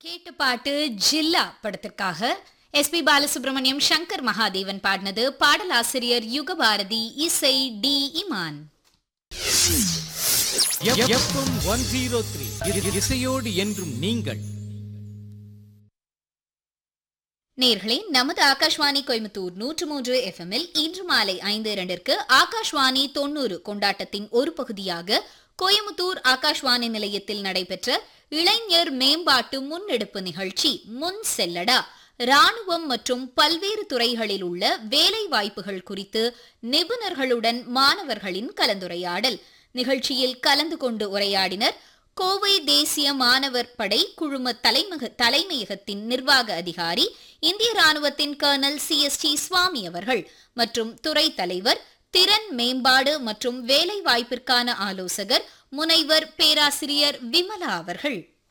கேட்ட பாட்டு ஜில்லா படத்திற்காக எஸ்பி பாலசுப்ரமணியம் சங்கர் மகாதேவன் பாடினது பாடலாசிரியர் யுகபாரதி இசை D Imman FM one zero three இசையோடு என்றும் நீங்கள் நேர்களே நமது ஆகாஷ்வாணி கோயம்புத்தூர் நூற்று மூன்று எஃப்எம்மில் இன்று மாலை ஐந்து இரண்டிற்கு ஆகாஷ்வாணி தொண்ணூறு கொண்டாட்டத்தின் ஒரு பகுதியாக கோயம்புத்தூர் ஆகாஷ்வாணி நிலையத்தில் நடைபெற்ற இளைஞர் மேம்பாட்டு முன்னெடுப்பு நிகழ்ச்சி முன் செல்லடா ராணுவம் மற்றும் பல்வேறு துறைகளில் உள்ள வேலை வாய்ப்புகள் குறித்து நிபுணர்களுடன் மாணவர்களின் கலந்துரையாடல் நிகழ்ச்சியில் கலந்து கொண்டு உரையாடினர் கோவை தேசிய மாணவர் படை குழும தலைமக தலைமையகத்தின் நிர்வாக அதிகாரி இந்திய ராணுவத்தின் colonel C S D Swamy அவர்கள் மற்றும் துறை தலைவர் திறன் மேம்பாடு மற்றும் வேலை வாய்ப்பிற்கான ஆலோசகர் முனைவர் பேராசிரியர் விமலா அவர்கள்